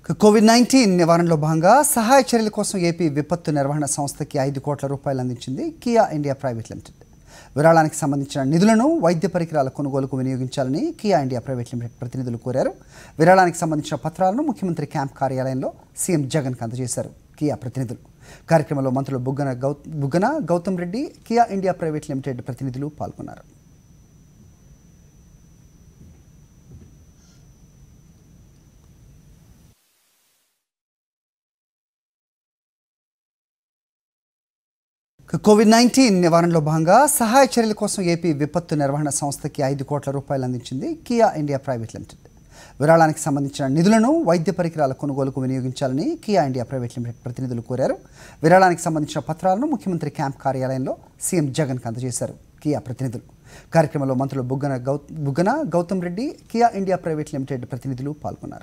Covid nineteen నివారణలో భాగంగా సహాయ చర్యల కోసం ఏపీ విపత్తు నిర్వహణ సంస్థకి ఐదు కోట్ల రూపాయలు అందించింది కియా ఇండియా ప్రైవేట్ లిమిటెడ్ విరాళానికి సంబంధించిన నిధులను వైద్య పరికరాల కొనుగోలుకు వినియోగించాలని కియా ఇండియా ప్రైవేట్ లిమిటెడ్ ప్రతినిధులు కోరారు విరాళానికి సంబంధించిన పత్రాలను ముఖ్యమంత్రి క్యాంప్ కార్యాలయంలో సీఎం జగన్కి అందజేశారు కియా ప్రతినిధులు కార్యక్రమంలో మంత్రులు బుగ్గన గౌ Buggana Gautham Reddy Kia India private limited ప్రతినిధులు పాల్గొన్నారు కోవిడ్ నైన్టీన్ నివారణలో భాగంగా సహాయ చర్యల కోసం ఏపీ విపత్తు నిర్వహణ సంస్థకి ఐదు కోట్ల రూపాయలు అందించింది కియా ఇండియా ప్రైవేట్ లిమిటెడ్ విరాళానికి సంబంధించిన నిధులను వైద్య పరికరాల కొనుగోలుకు వినియోగించాలని కియా ఇండియా ప్రైవేట్ లిమిటెడ్ ప్రతినిధులు కోరారు విరాళానికి సంబంధించిన పత్రాలను ముఖ్యమంత్రి క్యాంప్ కార్యాలయంలో సీఎం జగన్కి అందజేశారు కియా ప్రతినిధులు కార్యక్రమంలో మంత్రులు బుగ్గన గౌ Buggana Gautham Reddy Kia India private limited ప్రతినిధులు పాల్గొన్నారు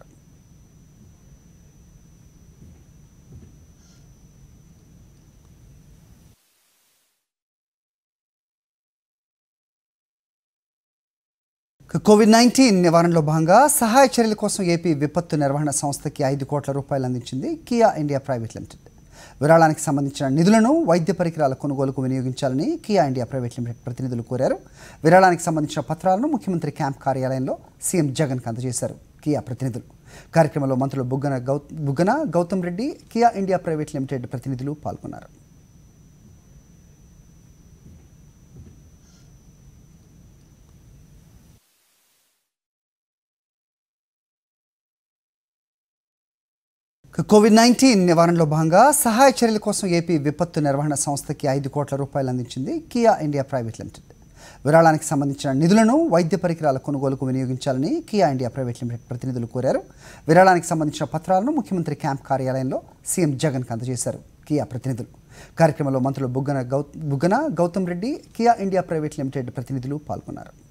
కోవిడ్ నైన్టీన్ నివారణలో భాగంగా సహాయ చర్యల కోసం ఏపీ విపత్తు నిర్వహణ సంస్థకి ఐదు కోట్ల రూపాయలు అందించింది కియా ఇండియా ప్రైవేట్ లిమిటెడ్ విరాళానికి సంబంధించిన నిధులను వైద్య పరికరాల కొనుగోలుకు వినియోగించాలని కియా ఇండియా ప్రైవేట్ లిమిటెడ్ ప్రతినిధులు కోరారు విరాళానికి సంబంధించిన పత్రాలను ముఖ్యమంత్రి క్యాంప్ కార్యాలయంలో సీఎం జగన్కి అందజేశారు కియా ప్రతినిధులు కార్యక్రమంలో మంత్రులు బుగ్గన గౌ Buggana Gautham Reddy Kia India private limited ప్రతినిధులు పాల్గొన్నారు కోవిడ్ నైన్టీన్ నివారణలో భాగంగా సహాయ చర్యల కోసం ఏపీ విపత్తు నిర్వహణ సంస్థకి ఐదు కోట్ల రూపాయలు అందించింది కియా ఇండియా ప్రైవేట్ లిమిటెడ్ విరాళానికి సంబంధించిన నిధులను వైద్య పరికరాల కొనుగోలుకు వినియోగించాలని కియా ఇండియా ప్రైవేట్ లిమిటెడ్ ప్రతినిధులు కోరారు విరాళానికి సంబంధించిన పత్రాలను ముఖ్యమంత్రి క్యాంప్ కార్యాలయంలో సీఎం జగన్కి అందజేశారు కియా ప్రతినిధులు కార్యక్రమంలో మంత్రులు బుగ్గన గౌ Buggana Gautham Reddy Kia India private limited ప్రతినిధులు పాల్గొన్నారు